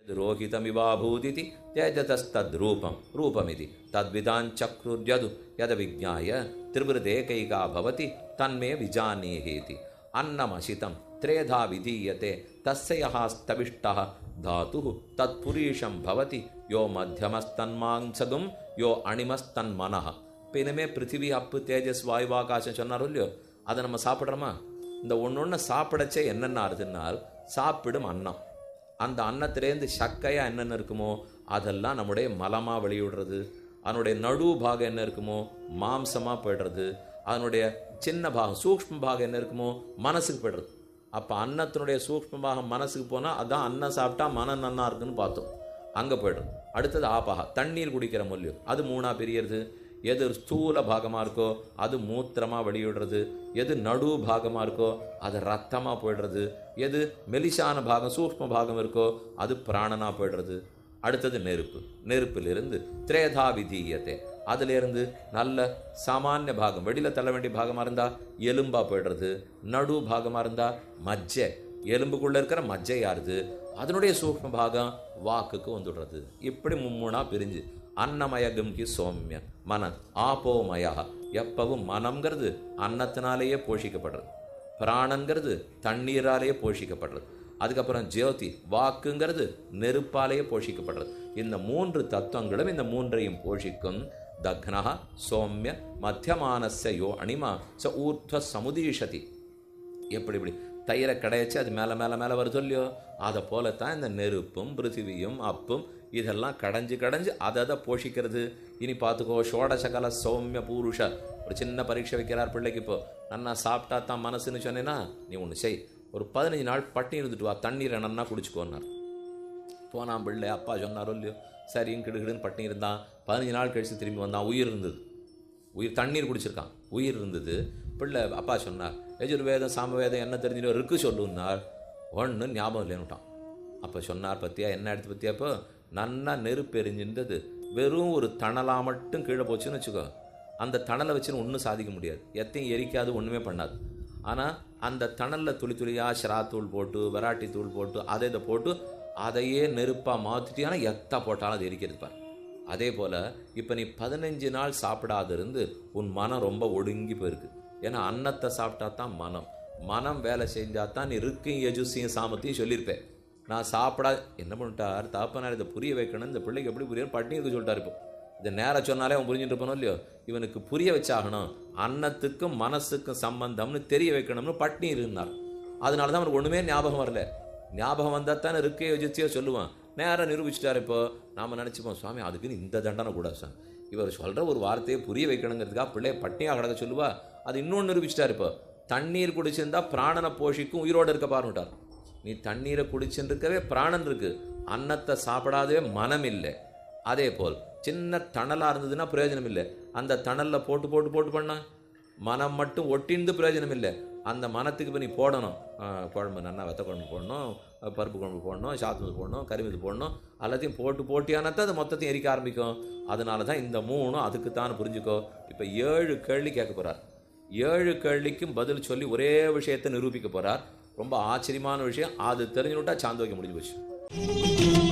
ரோஹிதமிவாபூதிதி தேஜதஸ்தத்ரூபம் ரூபமிதி தத்விதாஞ்சக்ருர்யது யத விஜ்ஞாய திரிபுரதேகைகா பவதி தன்மே விஜானீஹேதி अन्नमशितं त्रेधा विधीयते तस्य यः स्तविष्टः धातुः तत्पुरीशं भवति यो मध्यमस्तन्मांसगुं यो अणिमस्तन्मनः இப்போ இனிமேல் பிருத்திவி அப்பு தேஜஸ் வாயு ஆகாசம் சொன்னாரோ இல்லையோ அதை நம்ம சாப்பிட்றோமா இந்த ஒன்று ஒன்று சாப்பிடச்சே என்னென்ன ஆறுதுன்னால் சாப்பிடும் அன்னம் அந்த அன்னத்திலேருந்து சக்கையாக என்னென்ன இருக்குமோ அதெல்லாம் நம்முடைய மலமாக வெளியிடுறது அதனுடைய நடு பாகம் என்ன இருக்குமோ மாம்சமாக போய்டுறது அதனுடைய சின்ன பாகம் சூக்ஷ்ம பாகம் என்ன இருக்குமோ மனசுக்கு போய்டுறது அப்போ அன்னத்தினுடைய சூக்ஷ்ம பாகம் மனசுக்கு போனால் அதான் அன்னம் சாப்பிட்டா மனம் நன்னா இருக்குன்னு பார்த்தோம் அங்கே போய்டுறது அடுத்தது ஆபாகா தண்ணீர் குடிக்கிற மொழியும் அது மூணாக பிரியறது எது ஸ்தூல பாகமாக இருக்கோ அது மூத்திரமாக வெளியிடுறது எது நடு பாகமாக இருக்கோ அது ரத்தமாக போயிடுறது எது மெலிசான பாகம் சூக்ஷ்ம பாகம் இருக்கோ அது பிராணனாக போயிடுறது அடுத்தது நெருப்பு நெருப்பிலிருந்து திரேதா விதீயத்தை அதிலிருந்து நல்ல சாமானிய பாகம் வெளியில் தள்ள வேண்டிய பாகமாக இருந்தால் எலும்பாக போயிடுறது நடு பாகமாக இருந்தால் மஜ்ஜை எலும்புக்குள்ளே இருக்கிற மஜ்ஜை யாருது அதனுடைய சூக்ஷ்ம பாகம் வாக்குக்கு வந்துடுறது இப்படி மும்மூணா பிரிஞ்சு அன்னமயகும்கி சோம்ய மன ஆப்போமயா எப்பவும் மனம்ங்கிறது அன்னத்தினாலேயே போஷிக்கப்படுறது பிராணங்கிறது தண்ணீராலேயே போஷிக்கப்படுறது அதுக்கப்புறம் ஜோதி வாக்குங்கிறது நெருப்பாலேயே போஷிக்கப்படுறது இந்த மூன்று தத்துவங்களும் இந்த மூன்றையும் போஷிக்கும் தக்னஹ சோம்ய மத்தியமானஸ்ய யோ அணிமா ச ஊர்த்வ சமுதீஷதி எப்படி இப்படி தயிரை கடையச்சு அது மேலே மேலே மேலே வருது இல்லையோ அதை போலத்தான் இந்த நெருப்பும் பிருத்திவியும் அப்பும் இதெல்லாம் கடைஞ்சு கடைஞ்சு அதை அதை போஷிக்கிறது இனி பார்த்துக்கோ ஷோடசகல சௌமிய பூருஷ ஒரு சின்ன பரீட்சை வைக்கிறார் பிள்ளைக்கு இப்போ நன்னா சாப்பிட்டா தான் மனசுன்னு சொன்னேன்னா நீ ஒன்று செய் ஒரு பதினஞ்சு நாள் பட்டினி இருந்துட்டு வா தண்ணீரை நன்னா குடிச்சுக்கோன்னார் போனான் பிள்ளை அப்பா சொன்னாரோ இல்லையோ சரின்னு கிடுகிடுன்னு பட்டினி இருந்தான் பதினஞ்சு நாள் கழித்து திரும்பி வந்தான் உயிர் இருந்தது உயிர் தண்ணீர் குடிச்சிருக்கான் உயிர் இருந்தது பிள்ளை அப்பா சொன்னார் எஜுர்வேதம் சாமவேதம் என்ன தெரிஞ்சுட்டு இருக்கு சொல்லுன்னார் ஒன்று ஞாபகம் இல்லைன்னுட்டான் அப்போ சொன்னார் பத்தியா என்ன எடுத்து பத்தியா இப்போ நன்னா நெருப்பு எரிஞ்சிருந்தது வெறும் ஒரு தணலாக மட்டும் கீழே போச்சுன்னு வச்சுக்கோ அந்த தணலை வச்சுன்னு ஒன்றும் சாதிக்க முடியாது எத்தையும் எரிக்காது ஒன்றுமே பண்ணாது ஆனால் அந்த தணலில் துளி துளியாக ஷராத்தூள் போட்டு வெராட்டி தூள் போட்டு அதை இதை போட்டு அதையே நெருப்பாக மாற்றிட்டியானா எத்தா போட்டாலும் அது எரிக்கிறது பார் அதே போல் இப்போ நீ பதினஞ்சு நாள் சாப்பிடாத இருந்து உன் மனம் ரொம்ப ஒடுங்கி போயிருக்கு ஏன்னா அன்னத்தை சாப்பிட்டா தான் மனம் மனம் வேலை செஞ்சால் தான் நீ இருக்கையும் எஜுசியும் சாமத்தையும் சொல்லியிருப்பேன் நான் சாப்பிடா என்ன பண்ணிட்டார் தாப்பனார் இதை புரிய வைக்கணும் இந்த பிள்ளைக்கு எப்படி புரிய பட்டினி இருக்க சொல்லிட்டார் இப்போ இதை நேராக சொன்னாலே அவன் புரிஞ்சுட்டு இருப்பானோ இல்லையோ இவனுக்கு புரிய வச்சாகணும் அன்னத்துக்கும் மனசுக்கும் சம்பந்தம்னு தெரிய வைக்கணும்னு பட்டினி இருந்தார் அதனால தான் அவனுக்கு ஒன்றுமே ஞாபகம் வரல ஞாபகம் வந்தால் தானே இருக்கையோ எஜுசியோ சொல்லுவான் நேராக நிரூபிச்சிட்டார் இப்போ நாம் நினச்சிப்போம் சுவாமி அதுக்குன்னு இந்த தண்டனை கூட சார் இவர் சொல்கிற ஒரு வார்த்தையை புரிய வைக்கணுங்கிறதுக்காக பிள்ளைய பட்டினியாக கிடக்க சொல்லுவா அது இன்னொன்று நிரூபிச்சிட்டார் இப்போ தண்ணீர் குடிச்சிருந்தா பிராணனை போஷிக்கும் உயிரோடு இருக்க பாருட்டார் நீ தண்ணீரை குடிச்சுன்னு இருக்கவே பிராணன் இருக்கு அன்னத்தை சாப்பிடாதவே மனம் இல்லை அதே போல் சின்ன தணலாக இருந்ததுன்னா பிரயோஜனம் இல்லை அந்த தணலில் போட்டு போட்டு போட்டு பண்ணா மனம் மட்டும் ஒட்டிந்து பிரயோஜனம் இல்லை அந்த மனத்துக்கு இப்போ நீ போடணும் ஆஹ் குழம்பு நல்லா வெத்த குழம்பு போடணும் அஹ் பருப்பு குழம்பு போடணும் சாத்துமது போடணும் கறிமது போடணும் எல்லாத்தையும் போட்டு போட்டியானத்தான் அது மொத்தத்தையும் எரிக்க ஆரம்பிக்கும் அதனால தான் இந்த மூணும் அதுக்கு தான் புரிஞ்சுக்கோ இப்போ ஏழு கேள்வி கேட்க போகிறார் ஏழு கேள்விக்கும் பதில் சொல்லி ஒரே விஷயத்தை நிரூபிக்க போகிறார் ரொம்ப ஆச்சரியமான விஷயம் அது தெரிஞ்சுட்டா சாந்தோக்கியம் முடிஞ்சு போச்சு